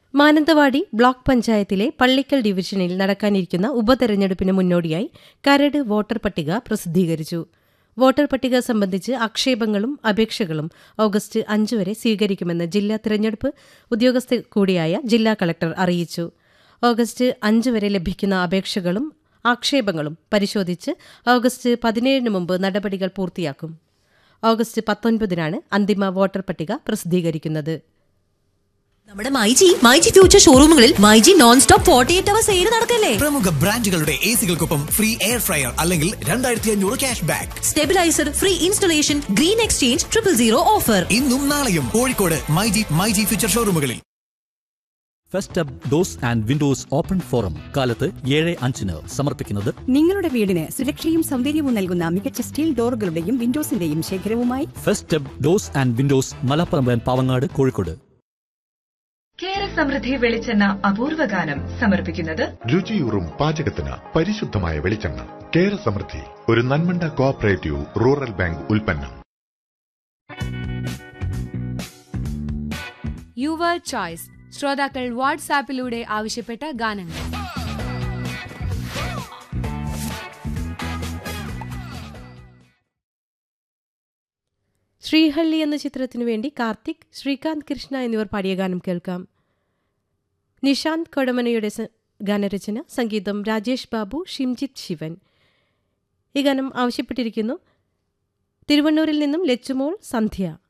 Mananthavady block പഞ്ചായത്തിലെ പള്ളിക്കൽ ഡിവിഷനിൽ നടക്കാനിരിക്കുന്ന ഉപതെരഞ്ഞെടുപ്പിന് മുന്നോടിയായി കരട് വോട്ടർ പട്ടിക പ്രസിദ്ധീകരിച്ചു വോട്ടർ പട്ടിക സംബന്ധിച്ച് ആക്ഷേപങ്ങളും അപേക്ഷകളും ഓഗസ്റ്റ് അഞ്ച് വരെ സ്വീകരിക്കുമെന്ന് ജില്ലാ തിരഞ്ഞെടുപ്പ് ഉദ്യോഗസ്ഥ കൂടിയായ ജില്ലാ കളക്ടർ അറിയിച്ചു ഓഗസ്റ്റ് അഞ്ച് വരെ ലഭിക്കുന്ന അപേക്ഷകളും ആക്ഷേപങ്ങളും പരിശോധിച്ച് ഓഗസ്റ്റ് പതിനേഴിന് മുമ്പ് നടപടികൾ പൂർത്തിയാക്കും ഓഗസ്റ്റ് പത്തൊൻപതിനാണ് അന്തിമ വോട്ടർ പട്ടിക പ്രസിദ്ധീകരിക്കുന്നത് നമ്മുടെ മൈജി മൈജി ഫ്യൂച്ചർ ഷോറൂമുകളിൽ myG non stop forty eight hour sale നടക്കല്ലേ പ്രമുഖ ബ്രാൻഡുകളുടെ എ സികൾക്കൊപ്പം ഫ്രീ എയർ ഫ്രയർ അല്ലെങ്കിൽ രണ്ടായിരത്തി അഞ്ഞൂറ് cashback stabiliser free installation green exchange triple zero offer ഇന്നും നാളെയും കോഴിക്കോട് മൈജി മൈജി ഫ്യൂച്ചർ ഷോറൂമുകളിൽ fest up doors and windows open forum കാലത്ത് ഏഴ് അഞ്ചിന് സമർപ്പിക്കുന്നത് നിങ്ങളുടെ വീടിന് സുരക്ഷയും സൗന്ദര്യവും നൽകുന്ന മികച്ച സ്റ്റീൽ ഡോറുകളുടെയും വിൻഡോസിന്റെയും ശേഖരവുമായി fest up doors and windows Malappuram Pavangad Kozhikode Kera Samriddhi വെളിച്ചെണ്ണ അപൂർവ ഗാനം സമർപ്പിക്കുന്നത് രുചിയൂറും പാചകത്തിന് പരിശുദ്ധമായ വെളിച്ചെണ്ണ കേര സമൃദ്ധി ഒരു നന്മണ്ട കോഓപ്പറേറ്റീവ് റൂറൽ ബാങ്ക് ഉൽപ്പന്നം യുവർ ചോയ്സ് ശ്രോതാക്കൾ വാട്സാപ്പിലൂടെ ആവശ്യപ്പെട്ട ഗാനങ്ങൾ ശ്രീഹള്ളി എന്ന ചിത്രത്തിനു വേണ്ടി കാർത്തിക് ശ്രീകാന്ത് കൃഷ്ണ എന്നിവർ പാടിയ ഗാനം കേൾക്കാം നിഷാന്ത് കൊടമനയുടെ സ- ഗാനരചന സംഗീതം രാജേഷ് ബാബു ഷിംജിത്ത് ശിവൻ ഈ ഗാനം ആവശ്യപ്പെട്ടിരിക്കുന്നു തിരുവണ്ണൂരിൽ നിന്നും ലച്ചുമോൾ സന്ധ്യ